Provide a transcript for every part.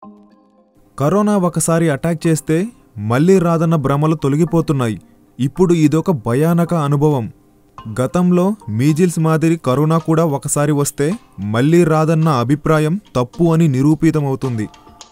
corona ఒకసారి attack చేస్తే మళ్ళీ రాదన్న భ్రమలు తొలగిపోతున్నాయి ఇప్పుడు ఇదొక భయానక అనుభవం గతంలో మీజిల్స్ మాదిరి కరోనా కూడా ఒకసారి వస్తే మళ్ళీ రాదన్న అభిప్రాయం తప్పు అని నిరూపితమవుతుంది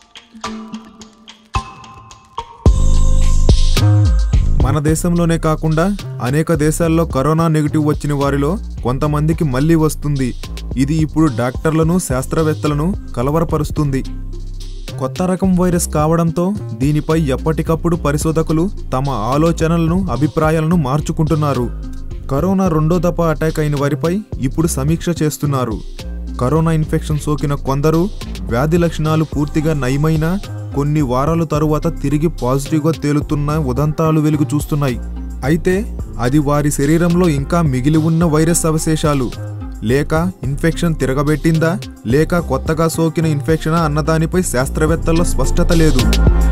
మన దేశంలోనే కాకుండా అనేక దేశాల్లో కరోనా నెగిటివ్ వచ్చిన వారిలో కొంతమందికి మళ్ళీ వస్తుంది ఇది ఇప్పుడు డాక్టర్లను శాస్త్రవేత్తలను కలవరపరుస్తుంది కొత్త రకం వైరస్ కావడంతో దీనిపై ఎప్పటికప్పుడు పరిశోధకులు తమ ఆలోచనలను అభిప్రాయాలను మార్చుకుంటున్నారు కరోనా రెండో దఫ అటాక్ అయిన వారిపై ఇప్పుడు సమీక్ష చేస్తున్నారు కరోనా ఇన్ఫెక్షన్ సోకిన కొందరు వ్యాధి లక్షణాలు పూర్తిగా నయమైన కొన్ని వారాల తరువాత తిరిగి పాజిటివ్గా తేలుతున్న ఉదంతాలు వెలుగు చూస్తున్నాయి అయితే అది వారి శరీరంలో ఇంకా మిగిలి ఉన్న వైరస్ అవశేషాలు లేక ఇన్ఫెక్షన్ తిరగబెట్టిందా లేక కొత్తగా సోకిన ఇన్ఫెక్షనా అన్నదానిపై శాస్త్రవేత్తల్లో స్పష్టత లేదు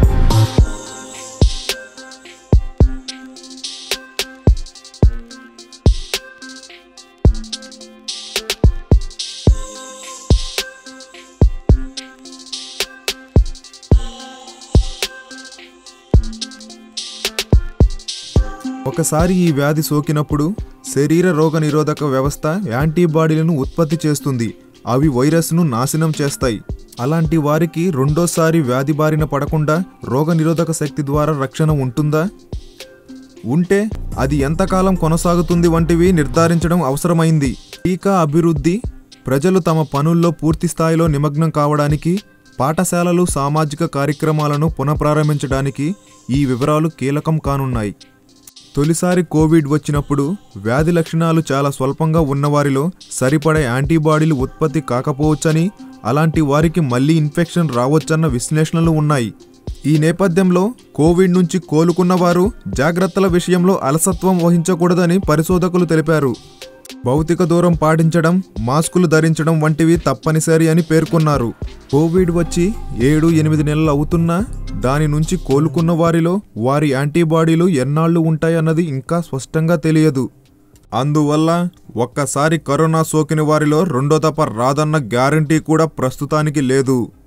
ఒకసారి ఈ వ్యాధి సోకినప్పుడు శరీర రోగ నిరోధక వ్యవస్థ యాంటీబాడీలను ఉత్పత్తి చేస్తుంది అవి వైరస్ను నాశనం చేస్తాయి అలాంటి వారికి రెండోసారి వ్యాధి బారిన పడకుండా రోగ నిరోధక శక్తి ద్వారా రక్షణ ఉంటుందా ఉంటే అది ఎంతకాలం కొనసాగుతుంది వంటివి నిర్ధారించడం అవసరమైంది టీకా అభివృద్ధి ప్రజలు తమ పనుల్లో పూర్తి స్థాయిలో నిమగ్నం కావడానికి పాఠశాలలు సామాజిక కార్యక్రమాలను పునఃప్రారంభించడానికి ఈ వివరాలు కీలకం కానున్నాయి తొలిసారి కోవిడ్ వచ్చినప్పుడు వ్యాధి లక్షణాలు చాలా స్వల్పంగా ఉన్నవారిలో సరిపడే యాంటీబాడీలు ఉత్పత్తి కాకపోవచ్చని అలాంటి వారికి మళ్ళీ ఇన్ఫెక్షన్ రావచ్చన్న విశ్లేషణలు ఉన్నాయి ఈ నేపథ్యంలో కోవిడ్ నుంచి కోలుకున్న వారు జాగ్రత్తల విషయంలో అలసత్వం వహించకూడదని పరిశోధకులు తెలిపారు భౌతిక దూరం పాటించడం మాస్కులు ధరించడం వంటివి తప్పనిసరి అని పేర్కొన్నారు కోవిడ్ వచ్చి ఏడు ఎనిమిది నెలలు అవుతున్నా దాని నుంచి కోలుకున్న వారిలో వారి యాంటీబాడీలు ఎన్నాళ్లు ఉంటాయన్నది ఇంకా స్పష్టంగా తెలియదు అందువల్ల ఒక్కసారి కరోనా సోకిన వారిలో రెండో తప రాదన్న గ్యారంటీ కూడా ప్రస్తుతానికి లేదు